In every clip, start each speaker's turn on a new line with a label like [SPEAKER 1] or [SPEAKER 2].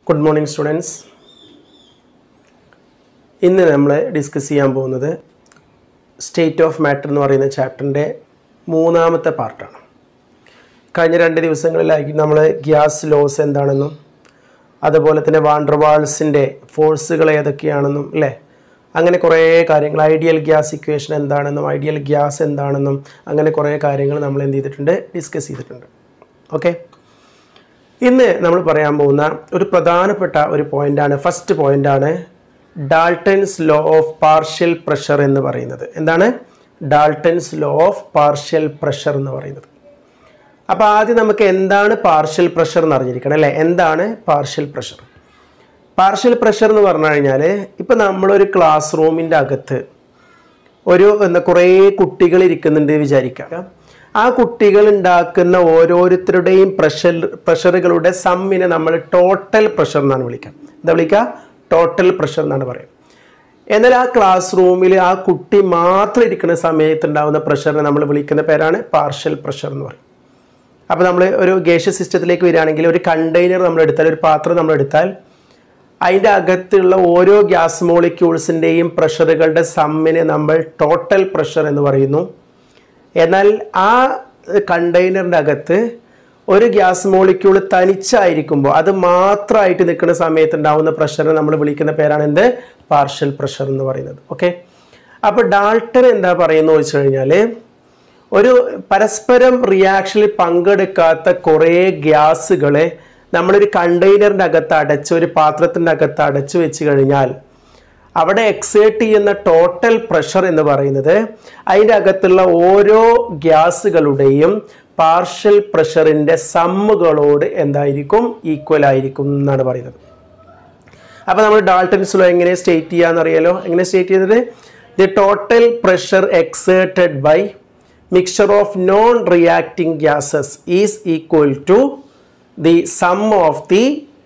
[SPEAKER 1] good morning students ഇന്ന് നമ്മൾ discuss ചെയ്യാൻ പോകുന്നത് സ്റ്റേറ്റ് ഓഫ് മാറ്റർ എന്ന് പറയുന്ന ചാപ്റ്ററിൻ്റെ മൂന്നാമത്തെ പാർട്ടാണ് കഴിഞ്ഞ രണ്ട് ദിവസങ്ങളിലായി നമ്മൾ ഗ്യാസ് ലോസ് എന്താണെന്നും അതുപോലെ തന്നെ വാണ്ടർവാൾസിൻ്റെ ഫോഴ്സുകൾ ഏതൊക്കെയാണെന്നും അല്ലേ അങ്ങനെ കുറേ കാര്യങ്ങൾ ഐഡിയൽ ഗ്യാസ് ഇക്വേഷൻ എന്താണെന്നും ഐഡിയൽ ഗ്യാസ് എന്താണെന്നും അങ്ങനെ കുറേ കാര്യങ്ങൾ നമ്മൾ എന്ത് ചെയ്തിട്ടുണ്ട് ഡിസ്കസ് ചെയ്തിട്ടുണ്ട് ഓക്കെ ഇന്ന് നമ്മൾ പറയാൻ പോകുന്ന ഒരു പ്രധാനപ്പെട്ട ഒരു പോയിന്റാണ് ഫസ്റ്റ് പോയിന്റാണ് Dalton's law of partial pressure എന്ന് പറയുന്നത് എന്താണ് Dalton's law of partial pressure എന്ന് പറയുന്നത് അപ്പോൾ ആദ്യം നമുക്ക് എന്താണ് പാർഷ്യൽ പ്രഷർ എന്ന് അറിഞ്ഞിരിക്കണം അല്ലേ എന്താണ് പാർഷ്യൽ പ്രഷർ പാർഷ്യൽ പ്രഷർ എന്ന് പറഞ്ഞു കഴിഞ്ഞാൽ ഇപ്പം നമ്മളൊരു ക്ലാസ് റൂമിൻ്റെ അകത്ത് ഒരു എന്താ കുറേ കുട്ടികൾ ഇരിക്കുന്നുണ്ട് വിചാരിക്കാം ആ കുട്ടികൾ ഉണ്ടാക്കുന്ന ഓരോരുത്തരുടെയും പ്രഷർ പ്രഷറുകളുടെ സമ്മിനെ നമ്മൾ ടോട്ടൽ പ്രഷർ എന്നാണ് വിളിക്കുക എന്താ വിളിക്കുക ടോട്ടൽ പ്രഷർ എന്നാണ് പറയുക എന്നാൽ ആ ക്ലാസ് റൂമിൽ ആ കുട്ടി മാത്രം ഇരിക്കുന്ന സമയത്ത് ഉണ്ടാകുന്ന പ്രഷറിനെ നമ്മൾ വിളിക്കുന്ന പേരാണ് പാർഷ്യൽ പ്രഷർ എന്ന് പറയും അപ്പോൾ നമ്മൾ ഒരു ഗേഷ്യ സിസ്റ്റത്തിലേക്ക് വരികയാണെങ്കിൽ ഒരു കണ്ടെയ്നർ നമ്മൾ എടുത്താൽ ഒരു പാത്രം നമ്മൾ എടുത്താൽ അതിൻ്റെ അകത്തുള്ള ഓരോ ഗ്യാസ് മോളിക്യൂൾസിൻ്റെയും പ്രഷറുകളുടെ സമ്മിനെ നമ്മൾ ടോട്ടൽ പ്രഷർ എന്ന് പറയുന്നു എന്നാൽ ആ കണ്ടെയ്നറിൻ്റെ അകത്ത് ഒരു ഗ്യാസ് മോളിക്യൂൾ തനിച്ചായിരിക്കുമ്പോൾ അത് മാത്രമായിട്ട് നിൽക്കുന്ന സമയത്ത് ഉണ്ടാവുന്ന പ്രഷറിനെ നമ്മൾ വിളിക്കുന്ന പേരാണ് എന്ത് പാർഷ്യൽ പ്രഷർ എന്ന് പറയുന്നത് ഓക്കെ അപ്പോൾ ഡാൾട്ടൻ എന്താ പറയുന്നത് വെച്ച് കഴിഞ്ഞാൽ ഒരു പരസ്പരം റിയാക്ഷനിൽ പങ്കെടുക്കാത്ത കുറേ ഗ്യാസുകളെ നമ്മളൊരു കണ്ടെയ്നറിൻ്റെ അകത്ത് അടച്ച് ഒരു പാത്രത്തിൻ്റെ അകത്ത് അടച്ചു വെച്ച് കഴിഞ്ഞാൽ അവിടെ എക്സേർട്ട് ചെയ്യുന്ന ടോട്ടൽ പ്രഷർ എന്ന് പറയുന്നത് അതിൻ്റെ അകത്തുള്ള ഓരോ ഗ്യാസുകളുടെയും പാർഷ്യൽ പ്രഷറിൻ്റെ സമ്മുകളോട് എന്തായിരിക്കും ഈക്വൽ ആയിരിക്കും എന്നാണ് പറയുന്നത് അപ്പോൾ നമ്മൾ ഡാൾട്ടൻസ് ലോ എങ്ങനെ സ്റ്റേറ്റ് ചെയ്യാന്നറിയാലോ എങ്ങനെ സ്റ്റേറ്റ് ചെയ്യുന്നത് the total pressure exerted by mixture of non-reacting gases is equal to the sum of the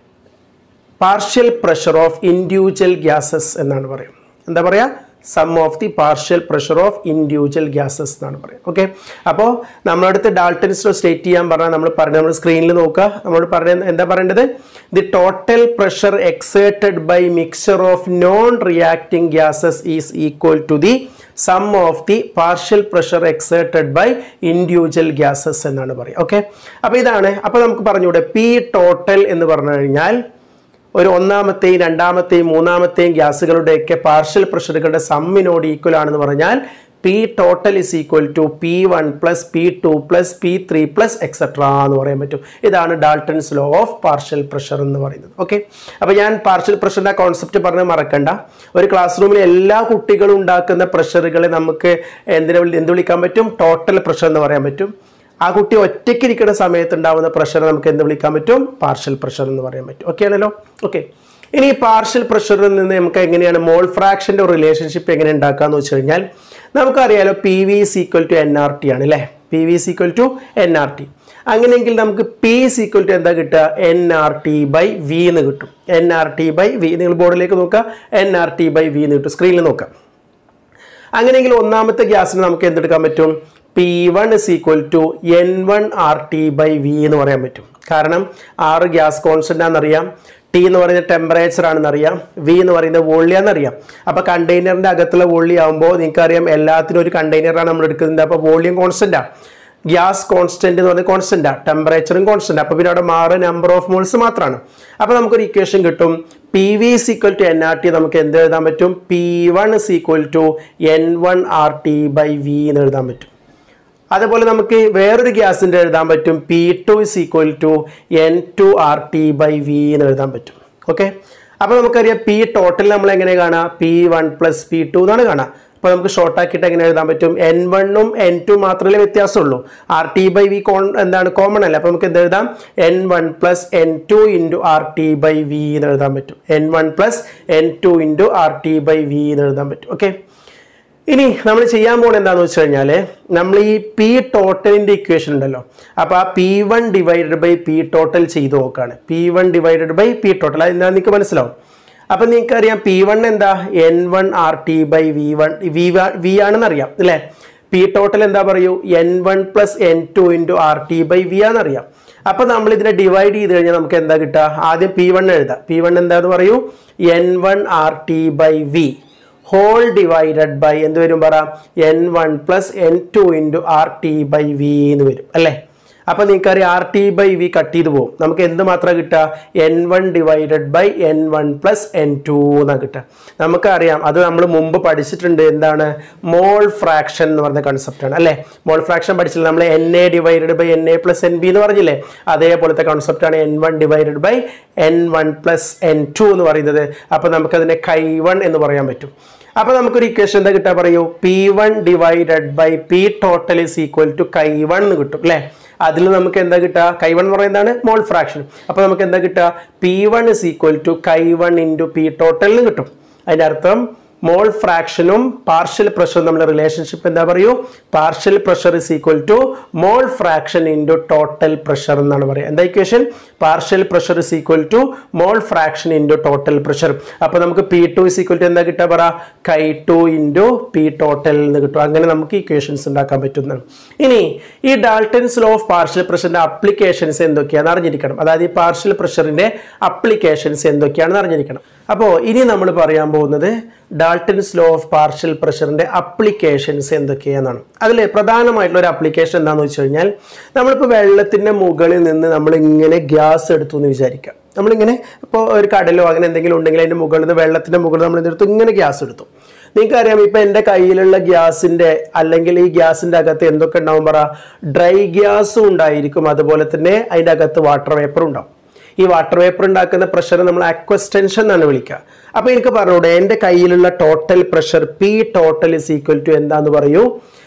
[SPEAKER 1] partial pressure of individual gases എന്നാണ് പറയും എന്താ പറയുക sum of the partial pressure of individual gases എന്നാണ് പറയുക okay അപ്പോൾ നമ്മളടുത്ത് Dalton's state ചെയ്യാൻ പറഞ്ഞാൽ നമ്മൾ പറഞ്ഞ നമ്മൾ സ്ക്രീനിൽ നോക്കുക നമ്മൾ പറഞ്ഞ എന്താ പറയേണ്ടത് the total pressure exerted by mixture of non reacting gases is equal to the sum of the partial pressure exerted by individual gases എന്നാണ് പറയുക ഓക്കെ അപ്പോൾ ഇതാണ് അപ്പോൾ നമുക്ക് പറഞ്ഞൂടെ പി ടോട്ടൽ എന്ന് പറഞ്ഞു കഴിഞ്ഞാൽ ഒരു ഒന്നാമത്തെയും രണ്ടാമത്തെയും മൂന്നാമത്തെയും ഗ്യാസുകളുടെയൊക്കെ പാർഷ്യൽ പ്രഷറുകളുടെ സമ്മിനോട് ഈക്വൽ ആണെന്ന് പറഞ്ഞാൽ P total is equal to P one plus P two plus P three plus etcetera എന്ന് പറയാൻ പറ്റും ഇതാണ് Dalton's law of partial pressure എന്ന് പറയുന്നത് ഓക്കെ അപ്പോൾ ഞാൻ പാർഷ്യൽ പ്രഷറിൻ്റെ കോൺസെപ്റ്റ് പറഞ്ഞ് മറക്കണ്ട ഒരു ക്ലാസ് റൂമിൽ എല്ലാ കുട്ടികളും ഉണ്ടാക്കുന്ന പ്രഷറുകളെ നമുക്ക് എന്തിനെ എന്ത് വിളിക്കാൻ പറ്റും ടോട്ടൽ പ്രഷർ എന്ന് പറയാൻ പറ്റും ആ കുട്ടി ഒറ്റയ്ക്ക് ഇരിക്കുന്ന സമയത്ത് ഉണ്ടാവുന്ന പ്രഷർ നമുക്ക് എന്ത് വിളിക്കാൻ പറ്റും പാർഷ്യൽ പ്രഷർ എന്ന് പറയാൻ പറ്റും ഓക്കെ ആണല്ലോ ഓക്കെ ഇനി ഈ പാർഷ്യൽ പ്രഷറിൽ നിന്ന് നമുക്ക് എങ്ങനെയാണ് മോൾ ഫ്രാക്ഷൻ്റെ റിലേഷൻഷിപ്പ് എങ്ങനെ ഉണ്ടാക്കാന്ന് വെച്ച് കഴിഞ്ഞാൽ നമുക്കറിയാലോ P V is equal to N R T ആണ് അല്ലേ P V is equal to N R T അങ്ങനെയെങ്കിൽ നമുക്ക് പി is equal ടു എന്താ കിട്ടുക N R T by V എന്ന് കിട്ടും N R T by V നിങ്ങൾ ബോർഡിലേക്ക് നോക്കുക N R T by V എന്ന് കിട്ടും സ്ക്രീനിൽ നോക്കാം അങ്ങനെയെങ്കിൽ ഒന്നാമത്തെ ഗ്യാസിന് നമുക്ക് എന്തെടുക്കാൻ പറ്റും P one is equal to N one R T by V എന്ന് പറയാൻ പറ്റും കാരണം ആറ് ഗ്യാസ് കോൺസ്റ്റൻ്റ് ആണെന്നറിയാം ടി എന്ന് പറയുന്നത് ടെമ്പറേച്ചർ ആണെന്നറിയാം വി എന്ന് പറയുന്നത് വോള്യാന്നറിയാം അപ്പോൾ കണ്ടെയ്നറിൻ്റെ അകത്തുള്ള വോള്ളി ആകുമ്പോൾ നിങ്ങൾക്കറിയാം എല്ലാത്തിനും ഒരു കണ്ടെയ്നറാണ് നമ്മൾ എടുക്കുന്നത് അപ്പോൾ വോള്യം കോൺസ്റ്റൻ്റാണ് ഗ്യാസ് കോൺസ്റ്റന്റ് എന്ന് പറഞ്ഞാൽ കോൺസ്റ്റന്റ് ടെമ്പറേച്ചറും കോൺസ്റ്റന്റ് അപ്പോൾ പിന്നെ അവിടെ മാറ് നമ്പർ ഓഫ് മോൾസ് മാത്രമാണ് അപ്പോൾ നമുക്കൊരു ഇക്വേഷൻ കിട്ടും P V is equal to N R T നമുക്ക് എന്ത് എഴുതാൻ പറ്റും P one is equal to N one R T by V എന്ന് എഴുതാൻ പറ്റും അതുപോലെ നമുക്ക് വേറൊരു ഗ്യാസിൻ്റെ എഴുതാൻ പറ്റും P two is equal to N two R T by V എന്ന് എഴുതാൻ പറ്റും ഓക്കെ അപ്പോൾ നമുക്കറിയാം പി ടോട്ടൽ നമ്മൾ എങ്ങനെ കാണാം P one plus P two എന്നാണ് കാണാം അപ്പോൾ നമുക്ക് ഷോർട്ട് ആക്കിയിട്ട് എങ്ങനെ എഴുതാൻ പറ്റും എൻ വണ്ണും എൻ ടു മാത്രമേ വ്യത്യാസമുള്ളൂ ആർ ടി ബൈ വി കോൺ എന്താണ് കോമൺ അല്ല അപ്പോൾ നമുക്ക് എന്ത് എഴുതാം N one plus N two into R T by V എന്ന് എഴുതാൻ പറ്റും N one plus N two into R T by V എന്ന് എഴുതാൻ പറ്റും ഓക്കെ ഇനി നമ്മൾ ചെയ്യാൻ പോകുന്നത് എന്താണെന്ന് വെച്ച് കഴിഞ്ഞാൽ നമ്മൾ ഈ പി ടോട്ടലിൻ്റെ ഇക്വേഷൻ ഉണ്ടല്ലോ അപ്പോൾ ആ P one divided by P total ചെയ്ത് നോക്കുകയാണ് P one divided by P total അത് എന്താ നിങ്ങൾക്ക് മനസ്സിലാവും അപ്പം നിങ്ങൾക്ക് അറിയാം പി വൺ എന്താ N one R T by V one V V ആണെന്ന് അറിയാം അല്ലേ പി ടോട്ടൽ എന്താ പറയൂ N one plus N two into R T by V ആണെന്നറിയാം അപ്പോൾ നമ്മൾ ഇതിനെ ഡിവൈഡ് ചെയ്ത് കഴിഞ്ഞാൽ നമുക്ക് എന്താ കിട്ടുക ആദ്യം പി വൺ എഴുതാം പി വൺ എന്താന്ന് പറയൂ N one R T by V whole divided by എന്ത് വരും പറ N one plus N two into R T by V എന്ന് വരും അല്ലേ അപ്പോൾ നിങ്ങൾക്കറിയാം R T by V cut ചെയ്ത് പോകും നമുക്ക് എന്ത് മാത്രമാണ് കിട്ടുക N one divided by N one plus N two എന്നാണ് കിട്ടുക നമുക്കറിയാം അത് നമ്മൾ മുമ്പ് പഠിച്ചിട്ടുണ്ട് എന്താണ് മോൾ ഫ്രാക്ഷൻ എന്ന് പറഞ്ഞ കൺസെപ്റ്റാണ് അല്ലേ മോൾ ഫ്രാക്ഷൻ പഠിച്ചില്ല നമ്മൾ N A divided by N A plus N B എന്ന് പറഞ്ഞില്ലേ അതേപോലത്തെ കൺസെപ്റ്റാണ് N one divided by N one plus N two എന്ന് പറയുന്നത് അപ്പോൾ നമുക്കതിനെ കൈ വൺ എന്ന് പറയാൻ പറ്റും അപ്പോൾ നമുക്കൊരു ഇക്വേഷൻ എന്താ കിട്ടാൻ പറയൂ P one divided by P total is equal to chi one എന്ന് കിട്ടും അല്ലേ അതിൽ നമുക്ക് എന്താ കിട്ടുക കൈ വൺ എന്ന് പറയുന്നതാണ് മോൾ ഫ്രാക്ഷൻ അപ്പോൾ നമുക്ക് എന്താ കിട്ടുക P one is equal to chi one into P total എന്ന് കിട്ടും അതിൻ്റെ അർത്ഥം മോൾ ഫ്രാക്ഷനും പാർഷ്യൽ പ്രഷറും തമ്മിലുള്ള റിലേഷൻഷിപ്പ് എന്താ പറയൂ partial pressure is equal to mole fraction into total pressure എന്നാണ് പറയുക എന്താ equation partial pressure is equal to mole fraction into total pressure അപ്പോൾ നമുക്ക് P two is equal to എന്താ കിട്ടുക പറ കൈ ടു ഇൻറ്റു പി ടോട്ടൽ എന്ന് കിട്ടും അങ്ങനെ നമുക്ക് ഇക്വേഷൻസ് ഉണ്ടാക്കാൻ പറ്റുന്നതാണ് ഇനി ഈ ഡാൾട്ടൻസ് ലോ ഓഫ് പാർഷ്യൽ പ്രഷറിന്റെ അപ്ലിക്കേഷൻസ് എന്തൊക്കെയാണെന്ന് അറിഞ്ഞിരിക്കണം അതായത് ഈ പാർഷ്യൽ പ്രഷറിന്റെ അപ്ലിക്കേഷൻസ് എന്തൊക്കെയാണെന്ന് അറിഞ്ഞിരിക്കണം അപ്പോൾ ഇനി നമ്മൾ പറയാൻ പോകുന്നത് ഡാൾട്ടൻസ് ലോ ഓഫ് പാർഷ്യൽ പ്രഷറിന്റെ അപ്ലിക്കേഷൻസ് എന്തൊക്കെയാണെന്നാണ് അതിൽ പ്രധാനമായിട്ടുള്ള ഒരു അപ്ലിക്കേഷൻ എന്താണെന്ന് വെച്ച് കഴിഞ്ഞാൽ നമ്മളിപ്പോൾ വെള്ളത്തിൻ്റെ മുകളിൽ നിന്ന് നമ്മൾ ഇങ്ങനെ ഗ്യാസ് എടുത്തു എന്ന് വിചാരിക്കാം നമ്മളിങ്ങനെ ഇപ്പോൾ ഒരു കടലോ അങ്ങനെ എന്തെങ്കിലും ഉണ്ടെങ്കിൽ അതിൻ്റെ മുകളിൽ നിന്ന് വെള്ളത്തിൻ്റെ മുകളിൽ നമ്മൾ ഇതെടുത്തു ഇങ്ങനെ ഗ്യാസ് എടുത്തു നിങ്ങൾക്കറിയാം ഇപ്പം എൻ്റെ കയ്യിലുള്ള ഗ്യാസിൻ്റെ അല്ലെങ്കിൽ ഈ ഗ്യാസിൻ്റെ അകത്ത് എന്തൊക്കെ ഉണ്ടാവും പറ ഡ്രൈ ഗ്യാസും ഉണ്ടായിരിക്കും അതുപോലെ തന്നെ അതിൻ്റെ അകത്ത് വാട്ടർ വേപ്പർ ഉണ്ടാവും ഈ വാട്ടർ വേപ്പർ ഉണ്ടാക്കുന്ന പ്രഷർ നമ്മൾ അക്വസ്റ്റൻഷൻ എന്നാണ് വിളിക്കുക അപ്പോൾ എനിക്ക് പറഞ്ഞൂടെ എൻ്റെ കയ്യിലുള്ള total pressure P total is equal to എന്താന്ന് പറയൂ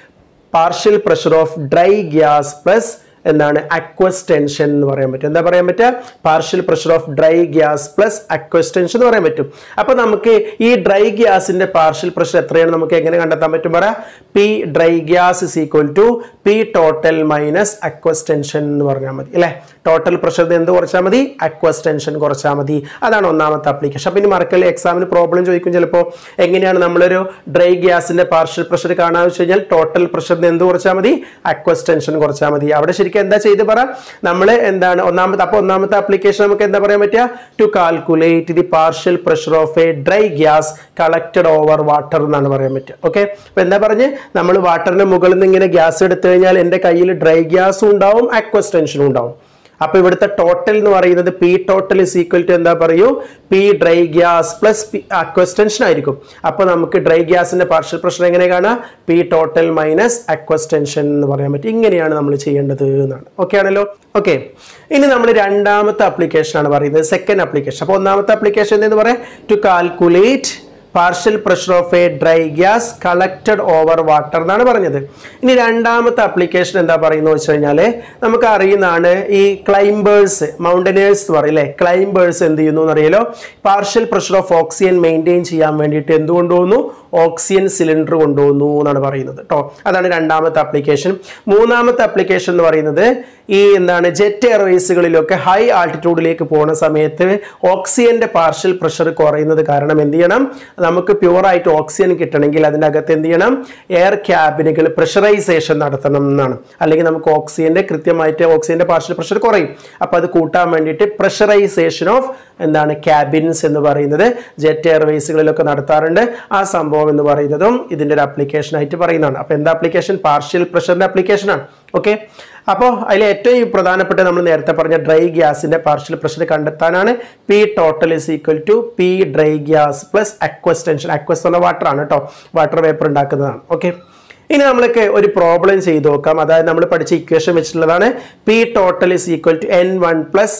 [SPEAKER 1] partial pressure of dry gas plus എന്താണ് അക്വസ് ടെൻഷൻ എന്ന് പറയാൻ പറ്റും എന്താ പറയാൻ പറ്റുക partial pressure of dry gas plus aqueous tension എന്ന് പറയാൻ പറ്റും അപ്പൊ നമുക്ക് ഈ ഡ്രൈ ഗ്യാസിന്റെ പാർഷ്യൽ പ്രഷർ എത്രയാണ് നമുക്ക് എങ്ങനെ കണ്ടെത്താൻ പറ്റും പറ P dry gas is equal to P total minus aqueous tension എന്ന് പറഞ്ഞാൽ മതി അല്ലേ ടോട്ടൽ പ്രഷർ എന്ത് കുറച്ചാൽ മതി അക്വസ് ടെൻഷൻ കുറച്ചാൽ മതി അതാണ് ഒന്നാമത്തെ ആപ്ലിക്കേഷൻ അപ്പം ഇനി മറക്കല് എക്സാമിന് പ്രോബ്ലം ചോദിക്കും ചിലപ്പോൾ എങ്ങനെയാണ് നമ്മളൊരു ഡ്രൈ ഗ്യാസിന്റെ പാർഷ്യൽ പ്രഷർ കാണാന്ന് വെച്ച് കഴിഞ്ഞാൽ ടോട്ടൽ പ്രഷറിന് എന്ത് കുറച്ചാൽ മതി അക്വസ് ടെൻഷൻ കുറച്ചാൽ മതി അവിടെ ശരിക്കും എന്താ ചെയ്ത് പറ നമ്മൾ എന്താണ് ഒന്നാമത്തെ അപ്പോൾ ഒന്നാമത്തെ ആപ്ലിക്കേഷൻ നമുക്ക് എന്താ പറയാൻ പറ്റുക to calculate the partial pressure of a dry gas collected over water എന്നാണ് പറയാൻ പറ്റുക ഓക്കെ അപ്പോൾ എന്താ പറഞ്ഞ് നമ്മൾ വാട്ടറിന്റെ മുകളിൽ നിന്ന് ഇങ്ങനെ ഗ്യാസ് എടുത്തു കഴിഞ്ഞാൽ എൻ്റെ കയ്യിൽ ഡ്രൈ ഗ്യാസും ഉണ്ടാവും അക്വസ് ടെൻഷനും ഉണ്ടാവും അപ്പൊ ഇവിടുത്തെ ടോട്ടൽ എന്ന് പറയുന്നത് P total is equal to എന്താ പറയൂ P dry gas plus P aqueous tension ആയിരിക്കും അപ്പൊ നമുക്ക് ഡ്രൈ ഗ്യാസിന്റെ പാർഷ്യൽ പ്രഷർ എങ്ങനെ കാണാം പി ടോട്ടൽ മൈനസ് അക്വസ്റ്റൻഷൻ എന്ന് പറയാൻ പറ്റും ഇങ്ങനെയാണ് നമ്മൾ ചെയ്യേണ്ടത് എന്നാണ് ഓക്കെ ആണല്ലോ ഓക്കെ ഇനി നമ്മൾ രണ്ടാമത്തെ ആപ്ലിക്കേഷൻ ആണ് പറയുന്നത് സെക്കൻഡ് ആപ്ലിക്കേഷൻ അപ്പോൾ ഒന്നാമത്തെ ആപ്ലിക്കേഷൻ എന്ന് പറയാം to calculate partial pressure of a dry gas collected over water എന്നാണ് പറഞ്ഞത് ഇനി രണ്ടാമത്തെ ആപ്ലിക്കേഷൻ എന്താ പറയുന്നത് വെച്ച് കഴിഞ്ഞാൽ നമുക്ക് അറിയുന്നതാണ് ഈ ക്ലൈംബേഴ്സ് മൗണ്ടനേഴ്സ് എന്ന് പറയില്ലേ ക്ലൈംബേഴ്സ് എന്ത് ചെയ്യുന്നു എന്നറിയാലോ partial pressure of oxygen maintain ചെയ്യാൻ വേണ്ടിയിട്ട് എന്ത് കൊണ്ടുപോകുന്നു ഓക്സിജൻ സിലിണ്ടർ കൊണ്ടുപോകുന്നു എന്നാണ് പറയുന്നത് കേട്ടോ അതാണ് രണ്ടാമത്തെ ആപ്ലിക്കേഷൻ മൂന്നാമത്തെ ആപ്ലിക്കേഷൻ എന്ന് പറയുന്നത് ഈ എന്താണ് ജെറ്റ് എയർവേസുകളിലൊക്കെ ഹൈ ആൾട്ടിറ്റ്യൂഡിലേക്ക് പോകുന്ന സമയത്ത് ഓക്സിജന്റെ പാർഷ്യൽ പ്രഷർ കുറയുന്നത് കാരണം എന്ത് ചെയ്യണം നമുക്ക് പ്യുവറായിട്ട് ഓക്സിജൻ കിട്ടണമെങ്കിൽ അതിൻ്റെ അകത്ത് എന്ത് ചെയ്യണം എയർ ക്യാബിനുകൾ പ്രഷറൈസേഷൻ നടത്തണം എന്നാണ് അല്ലെങ്കിൽ നമുക്ക് ഓക്സിജന്റെ കൃത്യമായിട്ട് ഓക്സിജന്റെ പാർഷ്യൽ പ്രഷർ കുറയും അപ്പോൾ അത് കൂട്ടാൻ വേണ്ടിയിട്ട് പ്രഷറൈസേഷൻ ഓഫ് എന്താണ് ക്യാബിൻസ് എന്ന് പറയുന്നത് ജെറ്റ് എയർവേസുകളിലൊക്കെ നടത്താറുണ്ട് ആ സംഭവം എന്ന് പറയുന്നതും ഇതിൻ്റെ ഒരു ആപ്ലിക്കേഷൻ ആയിട്ട് പറയുന്നതാണ് അപ്പോൾ എന്താ ആപ്ലിക്കേഷൻ പാർഷ്യൽ പ്രഷറിൻ്റെ ആപ്ലിക്കേഷനാണ് ഓക്കെ അപ്പോൾ അതിൽ ഏറ്റവും പ്രധാനപ്പെട്ട നമ്മൾ നേരത്തെ പറഞ്ഞ ഡ്രൈ ഗ്യാസിന്റെ പാർഷ്യൽ പ്രഷർ കണ്ടെത്താനാണ് P total is equal to P dry gas plus aqueous tension aqueous എന്ന വാട്ടർ ആണ് കേട്ടോ വാട്ടർ വേപ്പർ ഉണ്ടാക്കുന്നതാണ് ഓക്കെ ഇനി നമ്മൾക്ക് ഒരു പ്രോബ്ലം ചെയ്ത് നോക്കാം അതായത് നമ്മൾ പഠിച്ച ഇക്വേഷൻ വെച്ചിട്ടുള്ളതാണ് P total is equal to N one plus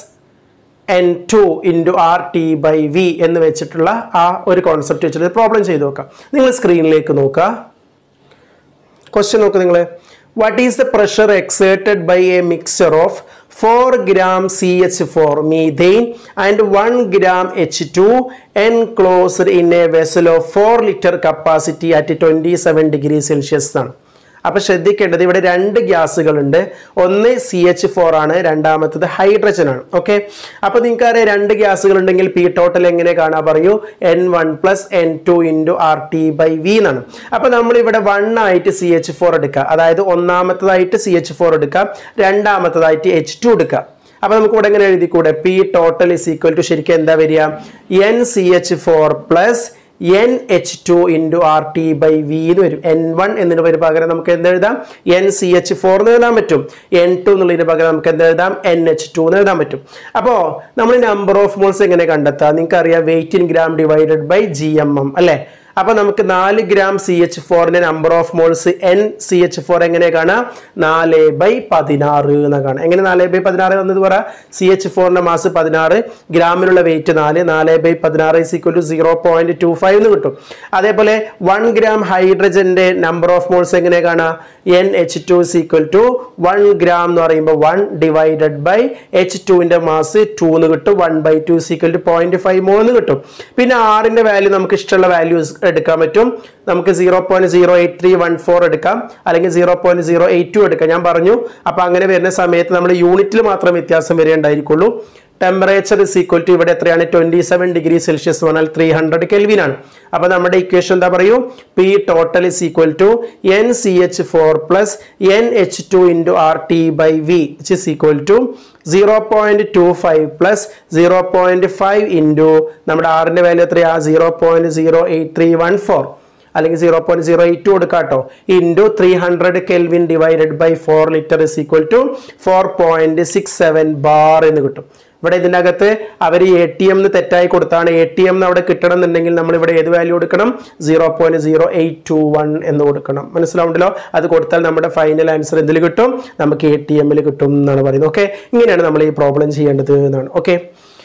[SPEAKER 1] N two into R T by V എന്ന് വെച്ചിട്ടുള്ള ആ ഒരു കോൺസെപ്റ്റ് വെച്ചിട്ട് പ്രോബ്ലം ചെയ്ത് നോക്കാം നിങ്ങൾ സ്ക്രീനിലേക്ക് നോക്കുക ക്വസ്റ്റ്യൻ നോക്ക് നിങ്ങൾ what is the pressure exerted by a mixture of 4 gram CH4 methane and 1 gram H2 enclosed in a vessel of 4 liter capacity at 27 degrees Celsius ആണ് അപ്പൊ ശ്രദ്ധിക്കേണ്ടത് ഇവിടെ രണ്ട് ഗ്യാസുകളുണ്ട് ഒന്ന് സി എച്ച് ഫോർ ആണ് രണ്ടാമത്തത് ഹൈഡ്രജൻ ആണ് ഓക്കെ അപ്പൊ നിങ്ങൾക്കറിയാം രണ്ട് ഗ്യാസുകൾ ഉണ്ടെങ്കിൽ പി ടോട്ടൽ എങ്ങനെ കാണാൻ പറയൂ N one plus N two into R T by V എന്നാണ് അപ്പൊ നമ്മൾ ഇവിടെ വൺ ആയിട്ട് സി എച്ച് ഫോർ എടുക്കുക അതായത് ഒന്നാമത്തതായിട്ട് സി എച്ച് ഫോർ എടുക്കാം രണ്ടാമത്തതായിട്ട് എച്ച് ടു എടുക്കുക അപ്പൊ നമുക്ക് ഇവിടെ എങ്ങനെ എഴുതിക്കൂടെ P total is equal to ശരിക്കും എന്താ വരിക N C H four plus N H two into R T by V എന്ന് വരും എൻ വൺ എന്നതിന് പേര് പകരം നമുക്ക് എന്ത് എഴുതാം എൻ സി എച്ച് ഫോർ എന്ന് എഴുതാൻ പറ്റും എൻ ടു എന്നുള്ളതിന് പകരം നമുക്ക് എന്ത് എഴുതാം എൻ എച്ച് ടു എന്ന് എഴുതാൻ പറ്റും അപ്പോൾ നമ്മൾ നമ്പർ ഓഫ് മോൾസ് എങ്ങനെ കണ്ടെത്താം നിങ്ങൾക്ക് അറിയാം weight in gram divided by G M M അല്ലേ അപ്പൊ നമുക്ക് നാല് ഗ്രാം സി എച്ച് ഫോറിന്റെ number of moles N C H four എങ്ങനെ കാണാം നാല് ബൈ പതിനാറ് എന്ന് കാണാം എങ്ങനെ നാല് ബൈ പതിനാറ് വന്നത് പറ സി എച്ച് ഫോറിന്റെ മാസ് പതിനാറ് ഗ്രാമിലുള്ള വെയിറ്റ് നാല് നാല് ബൈ പതിനാറ് is equal to zero point two five എന്ന് കിട്ടും അതേപോലെ വൺ ഗ്രാം ഹൈഡ്രജന്റെ നമ്പർ ഓഫ് മോൾസ് എങ്ങനെ കാണാം N H two is equal to one gram എന്ന് പറയുമ്പോൾ വൺ ഡിവൈഡഡ് ബൈ എച്ച് ടുവിന്റെ മാസ് ടു എന്ന് കിട്ടും one by two is equal to point five മൂന്ന് കിട്ടും പിന്നെ ആറിന്റെ വാല്യൂ നമുക്ക് ഇഷ്ടമുള്ള വാല്യൂസ് എടുക്കാൻ പറ്റും നമുക്ക് zero point zero eight three one four എടുക്കാം അല്ലെങ്കിൽ zero point zero eight two എടുക്കാം ഞാൻ പറഞ്ഞു അപ്പൊ അങ്ങനെ വരുന്ന സമയത്ത് നമ്മൾ യൂണിറ്റിൽ മാത്രം വ്യത്യാസം വരേണ്ടായിരിക്കുള്ളൂ ടെമ്പറേച്ചർ ഇസ് ഈക്വൽ ടു ഇവിടെ എത്രയാണ് ട്വന്റി സെവൻ ഡിഗ്രി സെൽഷ്യസ് പറഞ്ഞാൽ ത്രീ ഹൺഡ്രഡ് കെൽവിൻ ആണ് അപ്പൊ നമ്മുടെ ഇക്വേഷൻ എന്താ പറയൂ P total is equal to N C H four plus N H two into R T by V which is equal to zero point two five plus zero point five into നമ്മുടെ ആറിന്റെ value എത്രയാ zero point zero eight three one four അല്ലെങ്കിൽ zero point zero eight കൊടുക്കാം കേട്ടോ into three hundred kelvin divided by four litre is equal to four point six seven bar എന്ന് കിട്ടും ഇവിടെ ഇതിൻ്റെ അകത്ത് അവർ എ ടി എം തെറ്റായി കൊടുത്താണ് എ ടി എം അവിടെ കിട്ടണം എന്നുണ്ടെങ്കിൽ നമ്മൾ ഇവിടെ ഏത് വാല്യൂ കൊടുക്കണം zero point zero eight two one എന്ന് കൊടുക്കണം മനസ്സിലാവുണ്ടല്ലോ അത് കൊടുത്താൽ നമ്മുടെ ഫൈനൽ ആൻസർ എന്തിൽ കിട്ടും നമുക്ക് എ ടി എമ്മിൽ കിട്ടും എന്നാണ് പറയുന്നത് ഓക്കെ ഇങ്ങനെയാണ് നമ്മൾ ഈ പ്രോബ്ലം ചെയ്യേണ്ടത് എന്നാണ് ഓക്കെ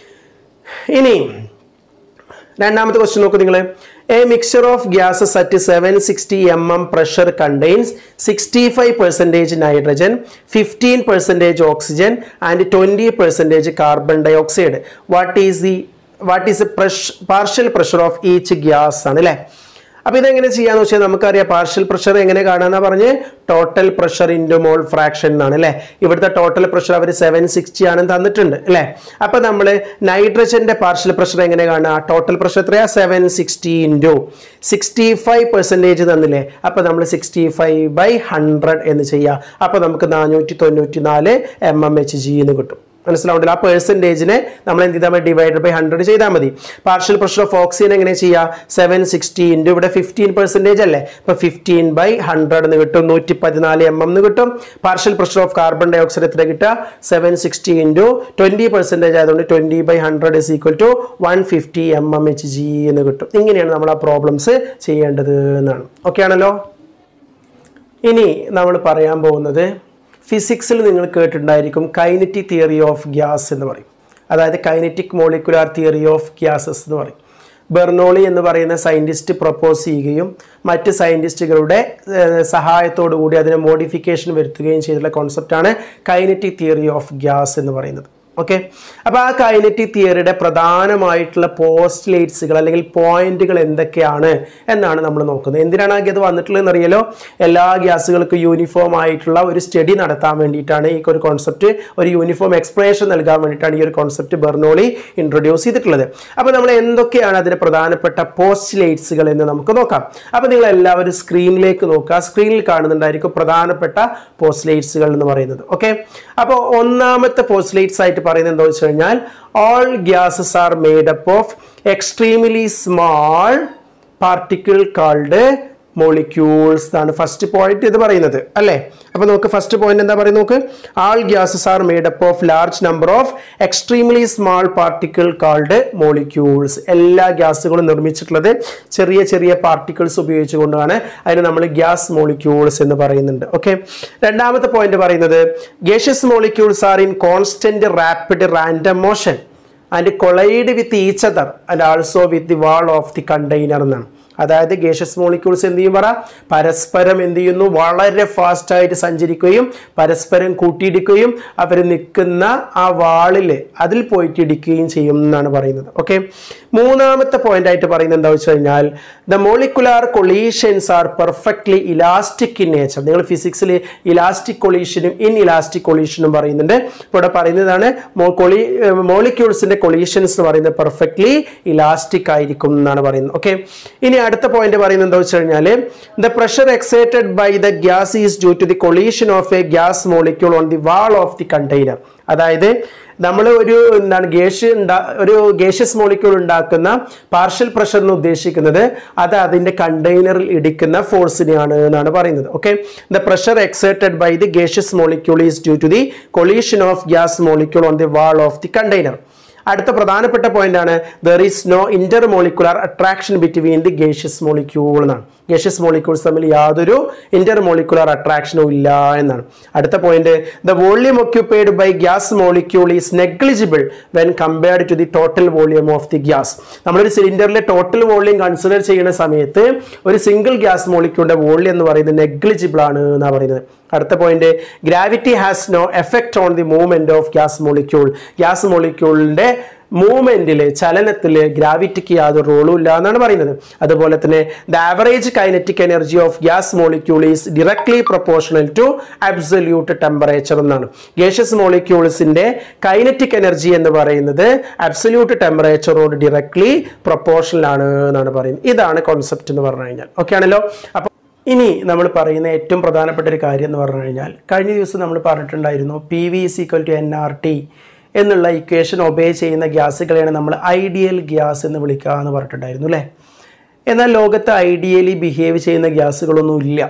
[SPEAKER 1] ഇനി രണ്ടാമത്തെ ക്വസ്റ്റ്യൻ നോക്കൂ നിങ്ങൾ a mixture of gases at seven sixty M M pressure contains sixty five percentage nitrogen fifteen percentage oxygen and twenty percentage carbon dioxide what is the what is പ്രഷ് partial pressure of each gas ആണ് അല്ലേ അപ്പൊ ഇതെങ്ങനെ ചെയ്യാന്ന് വെച്ചാൽ നമുക്കറിയാം partial pressure എങ്ങനെ കാണാന്നാ പറഞ്ഞ് total pressure into mole fraction എന്നാണ് അല്ലേ ഇവിടുത്തെ ടോട്ടൽ പ്രഷർ അവർ സെവൻ സിക്സ്റ്റി ആണ് തന്നിട്ടുണ്ട് അല്ലേ അപ്പൊ നമ്മൾ നൈട്രജന്റെ പാർഷ്യൽ പ്രഷർ എങ്ങനെ കാണുക ടോട്ടൽ പ്രഷർ എത്രയാ seven sixty into sixty five percentage തന്നില്ലേ അപ്പൊ നമ്മൾ സിക്സ്റ്റി ഫൈവ് ബൈ ഹൺഡ്രഡ് എന്ന് ചെയ്യാം അപ്പൊ നമുക്ക് നാനൂറ്റി തൊണ്ണൂറ്റി നാല് എം എം എച്ച് ജി എന്ന് കിട്ടും മനസ്സിലാവുണ്ടല്ലോ ആ പെർസെൻറ്റേജിനെ നമ്മൾ എന്ത് ചെയ്താൽ മതി ഡിവൈഡ് ബൈ ഹൺഡ്രഡ് ചെയ്താൽ മതി പാർഷ്യൽ പ്രഷർ ഓഫ് ഓക്സിജൻ എങ്ങനെ ചെയ്യുക സെവൻ സിക്സ്റ്റി ഇൻറ്റു ഇവിടെ ഫിഫ്റ്റീൻ പെർസെൻറ്റേജ് അല്ലേ അപ്പോൾ ഫിഫ്റ്റീൻ ബൈ ഹൺഡ്രഡ് എന്ന് കിട്ടും നൂറ്റി പതിനാല് എം എം എന്ന് കിട്ടും partial pressure of carbon dioxide എത്ര കിട്ടുക seven sixty into twenty percentage ആയതുകൊണ്ട് twenty by hundred is equal to one fifty M M H G എന്ന് കിട്ടും ഇങ്ങനെയാണ് നമ്മൾ ആ പ്രോബ്ലംസ് ചെയ്യേണ്ടത് എന്നാണ് ഓക്കെ ആണല്ലോ ഇനി നമ്മൾ പറയാൻ പോകുന്നത് ഫിസിക്സിൽ നിങ്ങൾ കേട്ടിട്ടുണ്ടായിരിക്കും കൈനറ്റിക് തിയറി ഓഫ് ഗ്യാസ് എന്ന് പറയും അതായത് kinetic molecular theory of gases എന്ന് പറയും ബെർണോളി എന്ന് പറയുന്ന സയൻറ്റിസ്റ്റ് പ്രപ്പോസ് ചെയ്യുകയും മറ്റ് സയൻറ്റിസ്റ്റുകളുടെ സഹായത്തോടു കൂടി അതിനെ മോഡിഫിക്കേഷൻ വരുത്തുകയും ചെയ്തിട്ടുള്ള കോൺസെപ്റ്റാണ് കൈനറ്റിക് തിയറി ഓഫ് ഗ്യാസ് എന്ന് പറയുന്നത് ഓക്കെ അപ്പോൾ ആ കൈനറ്റിക് തിയറിയുടെ പ്രധാനമായിട്ടുള്ള പോസ്റ്റ്ലേറ്റ്സുകൾ അല്ലെങ്കിൽ പോയിന്റുകൾ എന്തൊക്കെയാണ് എന്നാണ് നമ്മൾ നോക്കുന്നത് എന്തിനാണ് അത് വന്നിട്ടുള്ളതെന്ന് അറിയാലോ എല്ലാ ഗ്യാസുകൾക്കും യൂണിഫോം ആയിട്ടുള്ള ഒരു സ്റ്റഡി നടത്താൻ വേണ്ടിയിട്ടാണ് ഈ ഒരു കോൺസെപ്റ്റ് ഒരു യൂണിഫോം എക്സ്പ്ലനേഷൻ നൽകാൻ വേണ്ടിയിട്ടാണ് ഈ ഒരു കോൺസെപ്റ്റ് ബെർണോളി ഇൻട്രൊഡ്യൂസ് ചെയ്തിട്ടുള്ളത് അപ്പോൾ നമ്മൾ എന്തൊക്കെയാണ് അതിന് പ്രധാനപ്പെട്ട പോസ്റ്റ്ലേറ്റ്സുകൾ എന്ന് നമുക്ക് നോക്കാം അപ്പോൾ നിങ്ങൾ എല്ലാവരും സ്ക്രീനിലേക്ക് നോക്കുക സ്ക്രീനിൽ കാണുന്നുണ്ടായിരിക്കും പ്രധാനപ്പെട്ട പോസ്റ്റ്ലേറ്റ്സുകൾ എന്ന് പറയുന്നത് ഓക്കെ അപ്പോൾ ഒന്നാമത്തെ പോസ്റ്റ്ലേറ്റ്സ് ആയിട്ട് പറയുന്നത് എന്താ വെച്ച് കഴിഞ്ഞാൽ all gases are made up of extremely small particle called molecules എന്നാണ് ഫസ്റ്റ് പോയിന്റ് ഇത് പറയുന്നത് അല്ലേ അപ്പൊ നമുക്ക് ഫസ്റ്റ് പോയിന്റ് എന്താ പറയുന്നത് നോക്ക് all gases are made up of large number of extremely small particle called molecules എല്ലാ ഗ്യാസുകളും നിർമ്മിച്ചിട്ടുള്ളത് ചെറിയ ചെറിയ പാർട്ടിക്കിൾസ് ഉപയോഗിച്ചുകൊണ്ടാണ് അതിന് നമ്മൾ ഗ്യാസ് മോളിക്യൂൾസ് എന്ന് പറയുന്നുണ്ട് ഓക്കെ രണ്ടാമത്തെ പോയിന്റ് പറയുന്നത് gaseous molecules are in constant rapid random motion and collide with each other and also with the wall of the container എന്നാണ് അതായത് ഗേഷ്യസ് മോളിക്യൂൾസ് എന്ത് ചെയ്യും പറ പരസ്പരം എന്ത് ചെയ്യുന്നു വളരെ ഫാസ്റ്റായിട്ട് സഞ്ചരിക്കുകയും പരസ്പരം കൂട്ടിയിടിക്കുകയും അവർ നിൽക്കുന്ന ആ വാളിൽ അതിൽ പോയിട്ട് ഇടിക്കുകയും ചെയ്യും എന്നാണ് പറയുന്നത് ഓക്കെ മൂന്നാമത്തെ പോയിന്റ് ആയിട്ട് പറയുന്നത് എന്താ വെച്ച് കഴിഞ്ഞാൽ the molecular collisions are perfectly elastic in nature നിങ്ങൾ ഫിസിക്സിൽ ഇലാസ്റ്റിക് കൊളീഷനും ഇൻ ഇലാസ്റ്റിക് കൊളീഷനും പറയുന്നുണ്ട് ഇവിടെ പറയുന്നതാണ് കൊളി മോളിക്യൂൾസിന്റെ കൊളീഷൻസ് എന്ന് പറയുന്നത് പെർഫെക്റ്റ്ലി ഇലാസ്റ്റിക് ആയിരിക്കും എന്നാണ് പറയുന്നത് ഓക്കെ ഇനി അടുത്ത പോയിന്റ് പറയുന്നത് എന്താ വെച്ച് കഴിഞ്ഞാൽ the pressure excited by the gas is due to the collision of a gas molecule on the wall of the container അതായത് നമ്മൾ ഒരു എന്താണ് ഗേഷ്യ ഉണ്ടാ ഒരു ഗേഷ്യസ് മോളിക്യൂൾ ഉണ്ടാക്കുന്ന പാർഷ്യൽ പ്രഷർ എന്ന് ഉദ്ദേശിക്കുന്നത് അത് അതിന്റെ കണ്ടെയ്നറിൽ ഇടിക്കുന്ന ഫോഴ്സിനെയാണ് എന്നാണ് പറയുന്നത് okay the pressure exerted by the gaseous molecule is due to the collision of gas molecule on the wall of the container അടുത്ത പ്രധാനപ്പെട്ട പോയിന്റ് ആണ് there is no intermolecular attraction between the gaseous molecule എന്നാണ് gaseous molecules തമ്മിൽ യാതൊരു intermolecular അട്രാക്ഷനും ഇല്ല എന്നാണ് അടുത്ത point the volume occupied by gas molecule is negligible when compared to the total volume of the gas നമ്മളൊരു സിലിണ്ടറിലെ total volume consider ചെയ്യുന്ന സമയത്ത് ഒരു സിംഗിൾ ഗ്യാസ് മോളിക്യൂളിന്റെ വോള്യൂം എന്ന് പറയുന്നത് നെഗ്ലിജിബിൾ ആണ് എന്നാണ് പറയുന്നത് അടുത്ത point gravity has no effect on the movement of gas molecule gas മോളിക്യൂളിന്റെ മൂവ്മെന്റിൽ ചലനത്തിൽ ഗ്രാവിറ്റിക്ക് യാതൊരു റോളും ഇല്ല എന്നാണ് പറയുന്നത് അതുപോലെ തന്നെ the average kinetic energy of gas molecule is directly proportional to absolute temperature എന്നാണ് ഗേഷ്യസ് മോളിക്യൂൾസിന്റെ കൈനറ്റിക് എനർജി എന്ന് പറയുന്നത് അബ്സല്യൂട്ട് ടെമ്പറേച്ചറോട് ഡയറക്ട്ലി പ്രൊപ്പോർഷണൽ ആണ് എന്നാണ് പറയുന്നത് ഇതാണ് കോൺസെപ്റ്റ് എന്ന് പറഞ്ഞു കഴിഞ്ഞാൽ ഓക്കെ ആണല്ലോ അപ്പോൾ ഇനി നമ്മൾ പറയുന്ന ഏറ്റവും പ്രധാനപ്പെട്ട ഒരു കാര്യം എന്ന് പറഞ്ഞു കഴിഞ്ഞാൽ കഴിഞ്ഞ ദിവസം നമ്മൾ പറഞ്ഞിട്ടുണ്ടായിരുന്നു P V is equal to N R T എന്നുള്ള ഇക്വേഷൻ ഒബേ ചെയ്യുന്ന ഗ്യാസുകളെയാണ് നമ്മൾ ഐഡിയൽ ഗ്യാസ് എന്ന് വിളിക്കുക എന്ന് പറഞ്ഞിട്ടുണ്ടായിരുന്നു അല്ലേ എന്നാൽ ലോകത്ത് ഐഡിയലി ബിഹേവ് ചെയ്യുന്ന ഗ്യാസുകളൊന്നും ഇല്ല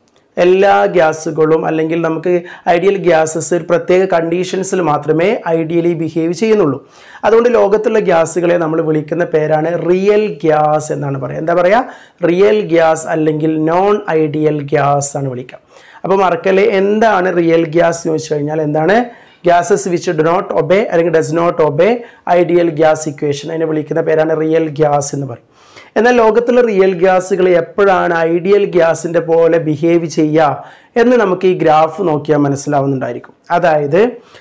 [SPEAKER 1] എല്ലാ ഗ്യാസുകളും അല്ലെങ്കിൽ നമുക്ക് ഐഡിയൽ ഗ്യാസസ് ഒരു പ്രത്യേക കണ്ടീഷൻസിൽ മാത്രമേ ഐഡിയലി ബിഹേവ് ചെയ്യുന്നുള്ളൂ അതുകൊണ്ട് ലോകത്തുള്ള ഗ്യാസുകളെ നമ്മൾ വിളിക്കുന്ന പേരാണ് റിയൽ ഗ്യാസ് എന്നാണ് പറയുക എന്താ പറയുക റിയൽ ഗ്യാസ് അല്ലെങ്കിൽ നോൺ ഐഡിയൽ ഗ്യാസ് ആണ് വിളിക്കുക അപ്പോൾ മറക്കല് എന്താണ് റിയൽ ഗ്യാസ് എന്ന് വെച്ച് കഴിഞ്ഞാൽ എന്താണ് gases which do not obey അല്ലെങ്കിൽ does not obey ideal gas equation അതിനെ വിളിക്കുന്ന പേരാണ് റിയൽ ഗ്യാസ് എന്ന് പറയും എന്നാൽ ലോകത്തുള്ള റിയൽ ഗ്യാസുകൾ എപ്പോഴാണ് ഐഡിയൽ ഗ്യാസിൻ്റെ പോലെ ബിഹേവ് ചെയ്യുക എന്ന് നമുക്ക് ഈ ഗ്രാഫ് നോക്കിയാൽ മനസ്സിലാവുന്നുണ്ടായിരിക്കും അതായത്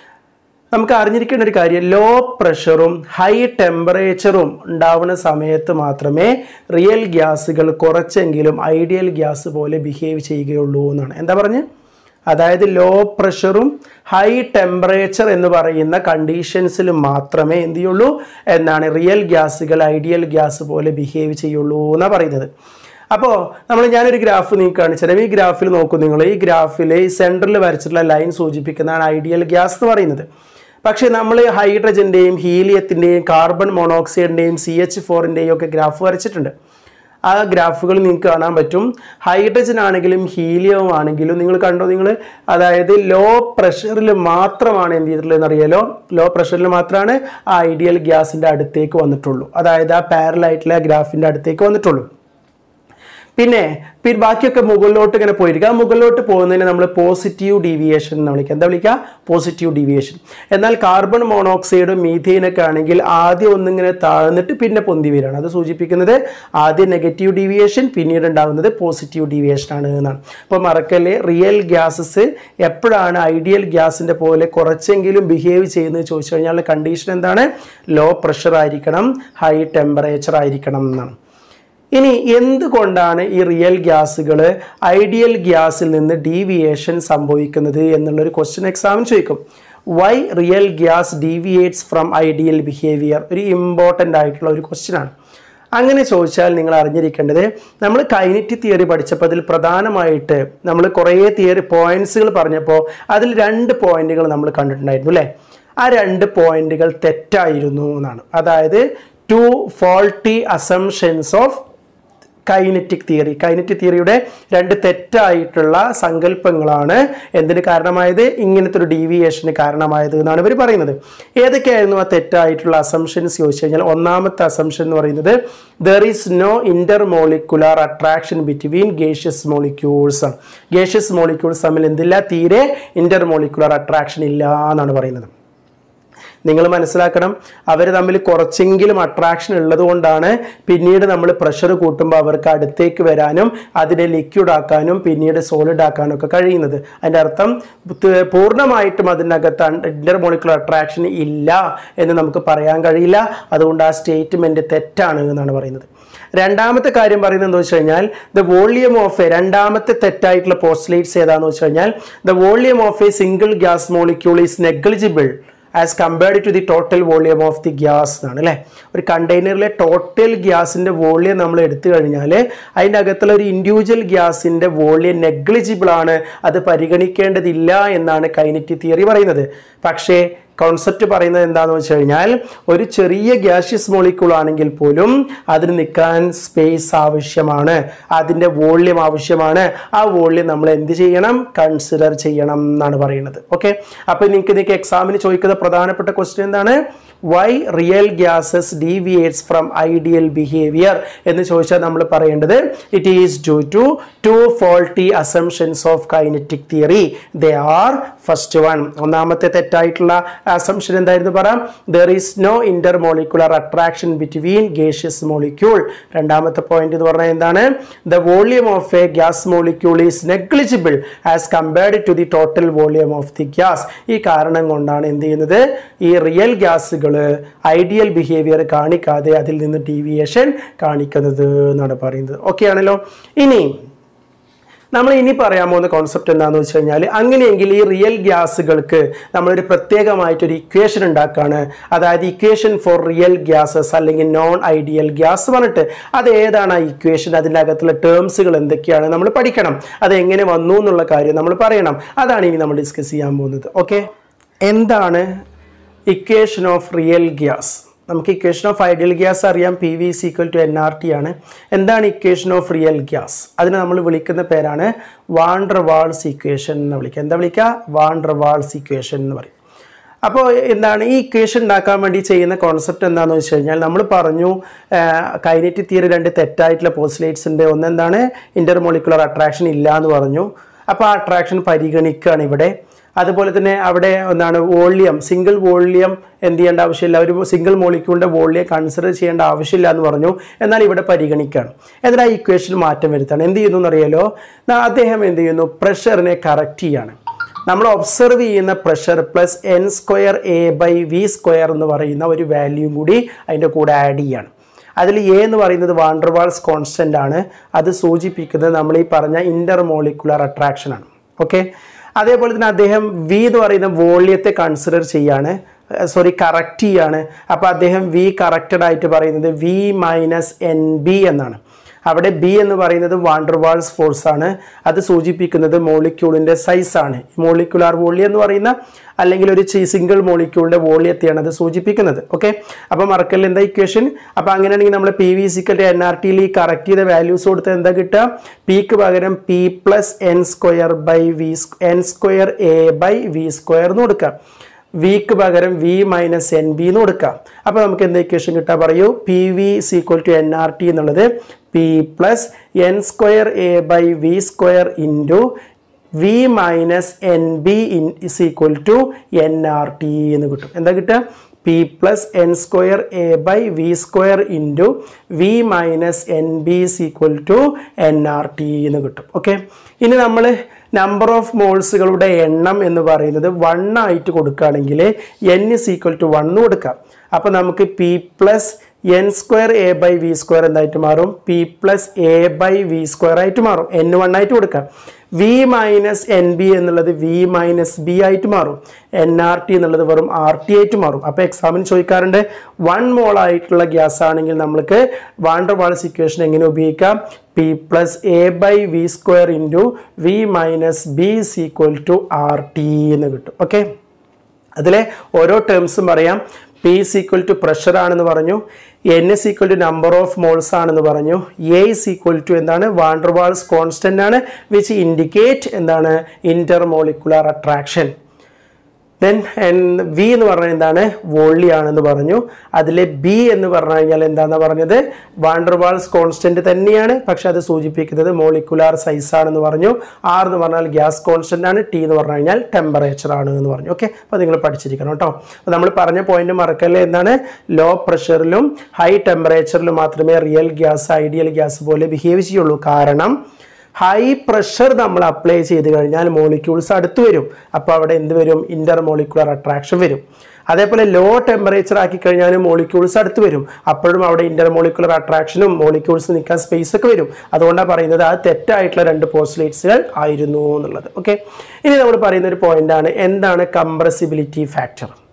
[SPEAKER 1] നമുക്ക് അറിഞ്ഞിരിക്കേണ്ട ഒരു കാര്യം ലോ പ്രഷറും ഹൈ ടെമ്പറേച്ചറും ഉണ്ടാവുന്ന സമയത്ത് മാത്രമേ റിയൽ ഗ്യാസുകൾ കുറച്ചെങ്കിലും ഐഡിയൽ ഗ്യാസ് പോലെ ബിഹേവ് ചെയ്യുകയുള്ളൂ എന്നാണ് എന്താ പറഞ്ഞ് അതായത് ലോ പ്രഷറും ഹൈ ടെമ്പറേച്ചർ എന്ന് പറയുന്ന കണ്ടീഷൻസിൽ മാത്രമേ എന്ത് ചെയ്യുള്ളൂ എന്നാണ് റിയൽ ഗ്യാസുകൾ ഐഡിയൽ ഗ്യാസ് പോലെ ബിഹേവ് ചെയ്യുള്ളൂ എന്നാണ് പറയുന്നത് അപ്പോൾ നമ്മൾ ഞാനൊരു ഗ്രാഫ് നിങ്ങൾക്ക് കാണിച്ചുതരാം ഈ ഗ്രാഫിൽ നോക്കൂ നിങ്ങൾ ഈ ഗ്രാഫിൽ ഈ സെൻറ്ററിൽ വരച്ചിട്ടുള്ള ലൈൻ സൂചിപ്പിക്കുന്നതാണ് ഐഡിയൽ ഗ്യാസ് എന്ന് പറയുന്നത് പക്ഷേ നമ്മൾ ഹൈഡ്രജൻ്റെയും ഹീലിയത്തിൻ്റെയും കാർബൺ മോണോക്സൈഡിൻ്റെയും സി എച്ച് ഫോറിൻ്റെയും ഒക്കെ ഗ്രാഫ് വരച്ചിട്ടുണ്ട് ആ ഗ്രാഫുകൾ നിങ്ങൾക്ക് കാണാൻ പറ്റും ഹൈഡ്രജൻ ആണെങ്കിലും ഹീലിയം ആണെങ്കിലും നിങ്ങൾ കണ്ടോ നിങ്ങൾ അതായത് ലോ പ്രഷറിൽ മാത്രമാണ് എന്ത് ചെയ്തിട്ടുള്ളത് അറിയാലോ ലോ പ്രഷറിൽ മാത്രമാണ് ആ ഐഡിയൽ ഗ്യാസിൻ്റെ അടുത്തേക്ക് വന്നിട്ടുള്ളൂ അതായത് ആ പാരലായിട്ടുള്ള ഗ്രാഫിൻ്റെ അടുത്തേക്ക് വന്നിട്ടുള്ളൂ പിന്നെ പിന്നെ ബാക്കിയൊക്കെ മുകളിലോട്ട് ഇങ്ങനെ പോയിരിക്കുക ആ മുകളിലോട്ട് പോകുന്നതിന് നമ്മൾ പോസിറ്റീവ് ഡീവിയേഷൻ എന്ന് വിളിക്കുക എന്താ വിളിക്കുക പോസിറ്റീവ് ഡീവിയേഷൻ എന്നാൽ കാർബൺ മോണോക്സൈഡും മീഥെയിനൊക്കെ ആണെങ്കിൽ ആദ്യം ഒന്നിങ്ങനെ താഴ്ന്നിട്ട് പിന്നെ പൊന്തി വരികയാണ് അത് സൂചിപ്പിക്കുന്നത് ആദ്യം നെഗറ്റീവ് ഡീവിയേഷൻ പിന്നീട് ഉണ്ടാകുന്നത് പോസിറ്റീവ് ഡീവിയേഷൻ ആണ് എന്നാണ് അപ്പോൾ മറക്കല്ലേ റിയൽ ഗ്യാസസ് എപ്പോഴാണ് ഐഡിയൽ ഗ്യാസിൻ്റെ പോലെ കുറച്ചെങ്കിലും ബിഹേവ് ചെയ്യുന്നത് ചോദിച്ചു കഴിഞ്ഞാൽ കണ്ടീഷൻ എന്താണ് ലോ പ്രഷർ ആയിരിക്കണം ഹൈ ടെമ്പറേച്ചർ ആയിരിക്കണം എന്നാണ് ഇനി എന്തുകൊണ്ടാണ് ഈ റിയൽ ഗ്യാസുകൾ ഐഡിയൽ ഗ്യാസിൽ നിന്ന് ഡീവിയേഷൻ സംഭവിക്കുന്നത് എന്നുള്ളൊരു ക്വസ്റ്റ്യൻ എക്സാമിന് ചോദിക്കും Y real gas deviates from ideal behaviour ഒരു ഇമ്പോർട്ടൻ്റ് ആയിട്ടുള്ള ഒരു ക്വസ്റ്റ്യൻ ആണ് അങ്ങനെ ചോദിച്ചാൽ നിങ്ങൾ അറിഞ്ഞിരിക്കേണ്ടത് നമ്മൾ കൈനറ്റിക് തിയറി പഠിച്ചപ്പോൾ അതിൽ പ്രധാനമായിട്ട് നമ്മൾ കുറേ തിയറി പോയിന്റ്സുകൾ പറഞ്ഞപ്പോൾ അതിൽ രണ്ട് പോയിന്റുകൾ നമ്മൾ കണ്ടിട്ടുണ്ടായിരുന്നു അല്ലേ ആ രണ്ട് പോയിന്റുകൾ തെറ്റായിരുന്നു എന്നാണ് അതായത് two faulty assumptions of kinetic theory kinetic തിയറിയുടെ രണ്ട് തെറ്റായിട്ടുള്ള സങ്കല്പങ്ങളാണ് എന്തിന് കാരണമായത് ഇങ്ങനത്തെ ഒരു ഡീവിയേഷന് കാരണമായത് എന്നാണ് ഇവർ പറയുന്നത് ഏതൊക്കെയായിരുന്നു ആ തെറ്റായിട്ടുള്ള അസംഷൻസ് ചോദിച്ചു കഴിഞ്ഞാൽ ഒന്നാമത്തെ അസംഷൻ എന്ന് പറയുന്നത് there is no intermolecular attraction between gaseous molecules ആണ് ഗേഷ്യസ് മോളിക്യൂൾസ് തമ്മിൽ എന്തില്ല തീരെ ഇന്റർ മോളിക്കുലാർ അട്രാക്ഷൻ ഇല്ല എന്നാണ് പറയുന്നത് നിങ്ങൾ മനസ്സിലാക്കണം അവർ തമ്മിൽ കുറച്ചെങ്കിലും അട്രാക്ഷൻ ഉള്ളത് കൊണ്ടാണ് പിന്നീട് നമ്മൾ പ്രഷർ കൂട്ടുമ്പോൾ അവർക്ക് അടുത്തേക്ക് വരാനും അതിനെ ലിക്വിഡ് ആക്കാനും പിന്നീട് സോളിഡ് ആക്കാനും ഒക്കെ കഴിയുന്നത് അതിൻ്റെ അർത്ഥം ത്- പൂർണ്ണമായിട്ടും അതിനകത്ത് ഇന്റർ മോളിക്കുലർ അട്രാക്ഷൻ ഇല്ല എന്ന് നമുക്ക് പറയാൻ കഴിയില്ല അതുകൊണ്ട് ആ സ്റ്റേറ്റ്മെൻറ്റ് തെറ്റാണ് എന്നാണ് പറയുന്നത് രണ്ടാമത്തെ കാര്യം പറയുന്നത് എന്താ വെച്ച് കഴിഞ്ഞാൽ ദ വോളിയം ഓഫ് എ രണ്ടാമത്തെ തെറ്റായിട്ടുള്ള പോസ്റ്റ്ലേറ്റ്സ് ഏതാന്ന് വെച്ച് കഴിഞ്ഞാൽ the volume of a single gas molecule is negligible as compared to the total volume of the gas എന്നാണ് അല്ലേ ഒരു കണ്ടെയ്നറിലെ ടോട്ടൽ ഗ്യാസിൻ്റെ വോളിയം നമ്മൾ എടുത്തു കഴിഞ്ഞാൽ അതിൻ്റെ അകത്തുള്ള ഒരു ഇൻഡിവിജ്വൽ ഗ്യാസിൻ്റെ വോളിയം നെഗ്ലിജിബിൾ ആണ് അത് പരിഗണിക്കേണ്ടതില്ല എന്നാണ് കൈനറ്റിക് തിയറി പറയുന്നത് പക്ഷേ കോൺസെപ്റ്റ് പറയുന്നത് എന്താണെന്ന് വെച്ച് കഴിഞ്ഞാൽ ഒരു ചെറിയ ഗ്യാഷ്യസ് മോളിക്യൂൾ ആണെങ്കിൽ പോലും അതിന് നിൽക്കാൻ സ്പേസ് ആവശ്യമാണ് അതിൻ്റെ വോള്യം ആവശ്യമാണ് ആ വോള്യം നമ്മൾ എന്ത് ചെയ്യണം കൺസിഡർ ചെയ്യണം എന്നാണ് പറയുന്നത് ഓക്കെ അപ്പോൾ നിങ്ങൾക്ക് നിങ്ങൾക്ക് എക്സാമിന് ചോദിക്കുന്ന പ്രധാനപ്പെട്ട ക്വസ്റ്റ്യൻ എന്താണ് why real gases deviates from ideal behaviour എന്ന് ചോദിച്ചാൽ നമ്മൾ പറയേണ്ടത് it is due to two faulty assumptions of kinetic theory they are first one ഒന്നാമത്തെ തെറ്റായിട്ടുള്ള അസംഷൻ എന്തായിരുന്നു പറയാം there is no intermolecular attraction between gaseous molecule രണ്ടാമത്തെ point എന്ന് പറഞ്ഞാൽ എന്താണ് the volume of a gas molecule is negligible as compared to the total volume of the gas ഈ കാരണം കൊണ്ടാണ് എന്ത് ചെയ്യുന്നത് ഈ റിയൽ ഗ്യാസുകൾ ഐഡിയൽ ബിഹേവിയർ കാണിക്കാതെ അതിൽ നിന്ന് ഡീവിയേഷൻ കാണിക്കുന്നത് എന്നാണ് പറയുന്നത് ഓക്കെ ആണല്ലോ ഇനി നമ്മൾ ഇനി പറയാൻ പോകുന്ന കോൺസെപ്റ്റ് എന്താണെന്ന് വെച്ച് കഴിഞ്ഞാൽ അങ്ങനെയെങ്കിൽ ഈ റിയൽ ഗ്യാസുകൾക്ക് നമ്മളൊരു പ്രത്യേകമായിട്ടൊരു ഇക്വേഷൻ ഉണ്ടാക്കുകയാണ് അതായത് ഇക്വേഷൻ ഫോർ റിയൽ ഗ്യാസസ് അല്ലെങ്കിൽ നോൺ ഐഡിയൽ ഗ്യാസ് പറഞ്ഞിട്ട് അത് ഏതാണ് ആ ഇക്വേഷൻ അതിൻ്റെ അകത്തുള്ള ടേംസുകൾ എന്തൊക്കെയാണ് നമ്മൾ പഠിക്കണം അത് എങ്ങനെ വന്നു എന്നുള്ള കാര്യം നമ്മൾ പറയണം അതാണ് ഇനി നമ്മൾ ഡിസ്കസ് ചെയ്യാൻ പോകുന്നത് ഓക്കെ എന്താണ് ഇക്വേഷൻ ഓഫ് റിയൽ ഗ്യാസ് നമുക്ക് ഇക്വേഷൻ ഓഫ് ഐഡിയൽ ഗ്യാസ് അറിയാം പി വി സി equal to N R T ആണ് എന്താണ് ഇക്വേഷൻ ഓഫ് റിയൽ ഗ്യാസ് അതിനെ നമ്മൾ വിളിക്കുന്ന പേരാണ് വാണ്ടർ വാൾസ് ഇക്വേഷൻ എന്ന് വിളിക്കുക എന്താ വിളിക്കുക വാണ്ടർ വാൾസ് ഇക്വേഷൻ എന്ന് പറയും അപ്പോൾ എന്താണ് ഈ ഇക്വേഷൻ ഉണ്ടാക്കാൻ വേണ്ടി ചെയ്യുന്ന കോൺസെപ്റ്റ് എന്താണെന്ന് വെച്ച് കഴിഞ്ഞാൽ നമ്മൾ പറഞ്ഞു കൈനറ്റിക് തിയറി രണ്ട് തെറ്റായിട്ടുള്ള പോസ്റ്റുലേറ്റ്സ് ഉണ്ട് ഒന്ന് എന്താണ് ഇന്റർമോളിക്കുലർ അട്രാക്ഷൻ ഇല്ല എന്ന് പറഞ്ഞു അപ്പോൾ ആ അട്രാക്ഷൻ പരിഗണിക്കുകയാണ് ഇവിടെ അതുപോലെ തന്നെ അവിടെ എന്താണ് വോള്യം സിംഗിൾ വോള്യം എന്ത് ചെയ്യേണ്ട ആവശ്യമില്ല ഒരു സിംഗിൾ മോളിക്യൂളിൻ്റെ വോള്യം കൺസിഡർ ചെയ്യേണ്ട ആവശ്യമില്ല എന്ന് പറഞ്ഞു എന്നാൽ ഇവിടെ പരിഗണിക്കുകയാണ് എന്നിട്ട് ആ ഇക്വേഷൻ മാറ്റം വരുത്താണ് എന്ത് ചെയ്യുന്നു എന്നറിയാലോ അദ്ദേഹം എന്ത് ചെയ്യുന്നു പ്രഷറിനെ കറക്റ്റ് ചെയ്യാണ് നമ്മൾ ഒബ്സർവ് ചെയ്യുന്ന pressure plus n square a by V square എന്ന് പറയുന്ന ഒരു വാല്യൂം കൂടി അതിൻ്റെ കൂടെ ആഡ് ചെയ്യാണ് അതിൽ എ എന്ന് പറയുന്നത് വാണ്ടർവാൾസ് കോൺസ്റ്റൻ്റ് ആണ് അത് സൂചിപ്പിക്കുന്നത് നമ്മൾ ഈ പറഞ്ഞ ഇൻ്റർ മോളിക്കുലർ അട്രാക്ഷൻ ആണ് ഓക്കെ അതേപോലെ തന്നെ അദ്ദേഹം വി എന്ന് പറയുന്ന വോള്യത്തെ കൺസിഡർ ചെയ്യാണ് സോറി കറക്റ്റ് ചെയ്യാണ് അപ്പോൾ അദ്ദേഹം വി കറക്റ്റഡ് ആയിട്ട് പറയുന്നത് വി മൈനസ് എൻ ബി എന്നാണ് അവിടെ ബി എന്ന് പറയുന്നത് വാണ്ടർവാൾസ് ഫോഴ്സ് ആണ് അത് സൂചിപ്പിക്കുന്നത് മോളിക്യൂളിൻ്റെ സൈസാണ് മോളിക്കുലാർ വോള്യം എന്ന് പറയുന്ന അല്ലെങ്കിൽ ഒരു സിംഗിൾ മോളിക്യൂളിൻ്റെ വോള്യത്തെയാണ് അത് സൂചിപ്പിക്കുന്നത് ഓക്കെ അപ്പോൾ മറക്കല്ല എന്താ ഇക്വേഷൻ അപ്പോൾ അങ്ങനെയാണെങ്കിൽ നമ്മൾ പി വി സിക്കൽ എൻ ആർ ടിയിൽ ഈ കറക്റ്റ് ചെയ്ത വാല്യൂസ് കൊടുത്ത് എന്താ കിട്ടുക പിക്ക് പകരം P plus n square by V n square a by V square എന്ന് കൊടുക്കാം വിക്ക് പകരം വി മൈനസ് എൻ ബി എന്ന് കൊടുക്കാം അപ്പോൾ നമുക്ക് എന്ത് ഇക്വേഷൻ കിട്ടാൻ പറയൂ P V equal to N R T എന്നുള്ളത് P plus n square a by V square into V minus n b in is equal to N R T എന്ന് കിട്ടും എന്താ കിട്ടുക P plus n square a by V square into V minus n b is equal to N R T എന്ന് കിട്ടും okay ഇനി നമ്മൾ number of മോൾസുകളുടെ എണ്ണം എന്ന് പറയുന്നത് വൺ ആയിട്ട് കൊടുക്കുകയാണെങ്കിൽ n is equal to one കൊടുക്കാം അപ്പോൾ നമുക്ക് P plus n square a by V square എന്തായിട്ട് മാറും P plus a by V square ആയിട്ട് മാറും എൻ വൺ ആയിട്ട് കൊടുക്കാം വി മൈനസ് എൻ ബി എന്നുള്ളത് വി മൈനസ് ബി ആയിട്ട് മാറും എൻ ആർ ടി എന്നുള്ളത് വെറും ആർ ടി ആയിട്ട് മാറും അപ്പോൾ എക്സാമിന് ചോദിക്കാറുണ്ട് വൺ മോൾ ആയിട്ടുള്ള ഗ്യാസ് ആണെങ്കിൽ നമ്മൾക്ക് വാണ്ടർ വാൾസ് ഇക്വേഷൻ എങ്ങനെ ഉപയോഗിക്കാം P plus a by V square into V minus b is equal to R T എന്ന് കിട്ടും ഓക്കെ അതിലെ ഓരോ ടേംസും പറയാം P is equal to pressure ആണെന്ന് പറഞ്ഞു n is equal to number of moles ആണെന്ന് പറഞ്ഞു എ ഇസ് ഈക്വൽ ടു എന്താണ് വാണ്ടർവാൾസ് കോൺസ്റ്റന്റ് ആണ് വിച്ച് ഇൻഡിക്കേറ്റ് എന്താണ് intermolecular attraction then V എന്ന് പറഞ്ഞാൽ എന്താണ് വോള്ളി ആണെന്ന് പറഞ്ഞു അതിലെ ബി എന്ന് പറഞ്ഞു കഴിഞ്ഞാൽ എന്താണെന്ന് പറഞ്ഞത് വാണ്ടർവാൾസ് കോൺസ്റ്റന്റ് തന്നെയാണ് പക്ഷെ അത് സൂചിപ്പിക്കുന്നത് മോളിക്കുലാർ സൈസ് ആണെന്ന് പറഞ്ഞു ആർ എന്ന് പറഞ്ഞാൽ ഗ്യാസ് കോൺസ്റ്റന്റ് ആണ് ടി എന്ന് പറഞ്ഞു കഴിഞ്ഞാൽ ടെമ്പറേച്ചർ ആണ് എന്ന് പറഞ്ഞു ഓക്കെ അപ്പോൾ നിങ്ങൾ പഠിച്ചിരിക്കണം കേട്ടോ അപ്പോൾ നമ്മൾ പറഞ്ഞ പോയിന്റ് മറക്കല്ലേ എന്താണ് ലോ പ്രഷറിലും ഹൈ ടെമ്പറേച്ചറിലും മാത്രമേ റിയൽ ഗ്യാസ് ഐഡിയൽ ഗ്യാസ് പോലെ ബിഹേവ് ചെയ്യുള്ളൂ കാരണം ഹൈ പ്രഷർ നമ്മൾ അപ്ലൈ ചെയ്ത് കഴിഞ്ഞാൽ മോളിക്യൂൾസ് അടുത്ത് വരും അപ്പോൾ അവിടെ എന്ത് വരും ഇന്റർ മോളിക്കുലർ അട്രാക്ഷൻ വരും അതേപോലെ ലോ ടെമ്പറേച്ചർ ആക്കി കഴിഞ്ഞാൽ മോളിക്യൂൾസ് അടുത്ത് വരും അപ്പോഴും അവിടെ ഇന്റർ മോളിക്കുലർ അട്രാക്ഷനും മോളിക്യൂൾസ് നിൽക്കാൻ സ്പേസ് ഒക്കെ വരും അതുകൊണ്ടാണ് പറയുന്നത് അത് തെറ്റായിട്ടുള്ള രണ്ട് പോസ്റ്റുലേറ്റ്സുകൾ ആയിരുന്നു എന്നുള്ളത് ഓക്കെ ഇനി നമ്മൾ പറയുന്ന ഒരു പോയിന്റാണ് എന്താണ് കംപ്രസിബിലിറ്റി ഫാക്ടർ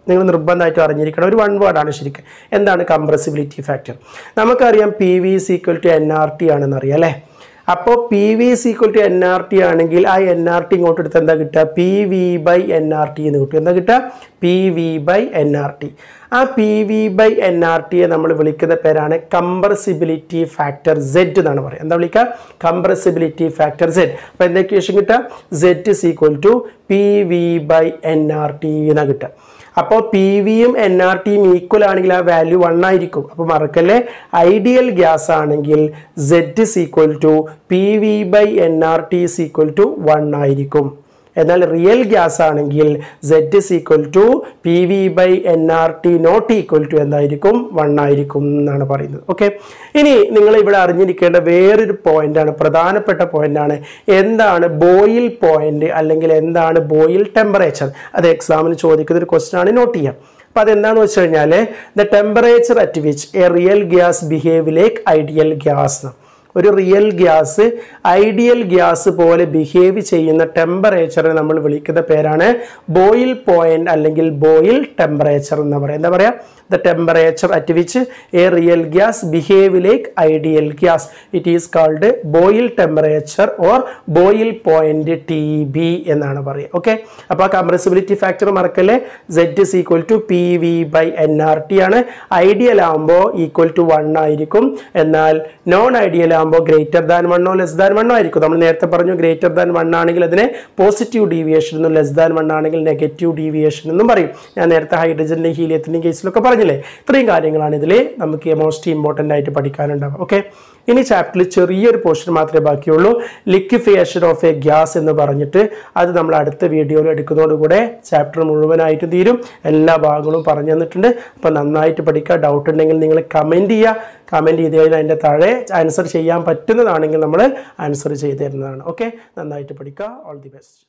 [SPEAKER 1] നിങ്ങൾ നിർബന്ധമായിട്ടും അറിഞ്ഞിരിക്കണം ഒരു വൺ വേർഡാണ് ശരിക്കും എന്താണ് കംപ്രസിബിലിറ്റി ഫാക്ടർ നമുക്കറിയാം P V is equal to N R T ആണെന്ന് അറിയാം അല്ലേ അപ്പോൾ P V is equal to N R T ആണെങ്കിൽ ആ എൻ ആർ ടി ഇങ്ങോട്ട് എടുത്ത് എന്താ കിട്ടുക P V by n R T എന്ന് കിട്ടും എന്താ കിട്ടുക P V by n R T ആ P V by n R ടിയെ നമ്മൾ വിളിക്കുന്ന പേരാണ് കംപ്രസിബിലിറ്റി ഫാക്ടർ സെഡ് എന്നാണ് പറയുക എന്താ വിളിക്കുക കംപ്രസിബിലിറ്റി ഫാക്ടർ സെഡ് അപ്പോൾ എന്താ ഇക്വേഷൻ കിട്ടുക Z is equal to P V by n R T എന്നാണ് കിട്ടുക അപ്പോൾ പി വിയും എൻ ആർ ടിയും ഈക്വൽ ആണെങ്കിൽ ആ വാല്യൂ വൺ ആയിരിക്കും അപ്പോൾ മറക്കല്ലേ ഐഡിയൽ ഗ്യാസ് ആണെങ്കിൽ Z is equal to P V by n R T is equal to one ആയിരിക്കും എന്നാൽ റിയൽ ഗ്യാസ് ആണെങ്കിൽ Z is equal to P V by n R T not equal to എന്തായിരിക്കും one ആയിരിക്കും എന്നാണ് പറയുന്നത് okay ഇനി നിങ്ങൾ ഇവിടെ അറിഞ്ഞിരിക്കേണ്ട വേറൊരു പോയിന്റാണ് പ്രധാനപ്പെട്ട പോയിന്റാണ് എന്താണ് ബോയിൽ പോയിന്റ് അല്ലെങ്കിൽ എന്താണ് ബോയിൽ ടെമ്പറേച്ചർ അത് എക്സാമിന് ചോദിക്കുന്ന ഒരു ക്വസ്റ്റൻ ആണ് നോട്ട് ചെയ്യാം അപ്പോൾ അതെന്താണെന്ന് വെച്ച് കഴിഞ്ഞാൽ the temperature at which a real gas behave like ideal gas ഒരു റിയൽ ഗ്യാസ് ഐഡിയൽ ഗ്യാസ് പോലെ ബിഹേവ് ചെയ്യുന്ന ടെമ്പറേച്ചറെ നമ്മൾ വിളിക്കുന്ന പേരാണ് ബോയിൽ പോയിന്റ് അല്ലെങ്കിൽ ബോയിൽ ടെമ്പറേച്ചർ എന്ന് പറയാം എന്താ പറയുക the temperature at which a real gas behave like ideal gas it is called Boyle temperature or Boyle point T B എന്നാണ് പറയുക ഓക്കെ അപ്പോൾ ആ കംപ്രസിബിലിറ്റി ഫാക്ടർ മറക്കല്ലേ Z is equal to P V by n R T ആണ് ideal ആകുമ്പോൾ equal to one ആയിരിക്കും എന്നാൽ non ideal ആകുമ്പോൾ ഗ്രേറ്റർ ദാൻ വണ്ണോ ലെസ് ദാൻ വണ്ണോ ആയിരിക്കും നമ്മൾ നേരത്തെ പറഞ്ഞു ഗ്രേറ്റർ ദാൻ വൺ ആണെങ്കിൽ അതിനെ പോസിറ്റീവ് ഡീവിയേഷൻ എന്നും ലെസ് ദാൻ വൺ ആണെങ്കിൽ നെഗറ്റീവ് ഡീവിയേഷൻ എന്നും പറയും ഞാൻ നേരത്തെ ഹൈഡ്രജൻ്റെ ഹീലിയത്തിൻ്റെ കേസിലൊക്കെ പറഞ്ഞില്ലേ ഇത്രയും കാര്യങ്ങളാണ് ഇതിൽ നമുക്ക് മോസ്റ്റ് ഇമ്പോർട്ടൻ്റ് ആയിട്ട് പഠിക്കാനുണ്ടാവുക ഓക്കെ ഇനി ചാപ്റ്ററിൽ ചെറിയൊരു പോർഷൻ മാത്രമേ ബാക്കിയുള്ളൂ ലിക്വിഫിയേഷൻ ഓഫ് എ ഗ്യാസ് എന്ന് പറഞ്ഞിട്ട് അത് നമ്മൾ അടുത്ത വീഡിയോയിൽ എടുക്കുന്നതോടുകൂടെ ചാപ്റ്റർ മുഴുവനായിട്ട് തീരും എല്ലാ ഭാഗങ്ങളും പറഞ്ഞു തന്നിട്ടുണ്ട് അപ്പോൾ നന്നായിട്ട് പഠിക്കുക ഡൗട്ട് ഉണ്ടെങ്കിൽ നിങ്ങൾ കമൻറ്റ് ചെയ്യുക കമൻറ്റ് ചെയ്ത് കഴിഞ്ഞാൽ അതിൻ്റെ താഴെ ആൻസർ ചെയ്യാൻ പറ്റുന്നതാണെങ്കിൽ നമ്മൾ ആൻസർ ചെയ്ത് തരുന്നതാണ് ഓക്കെ നന്നായിട്ട് പഠിക്കുക ഓൾ ദി ബെസ്റ്റ്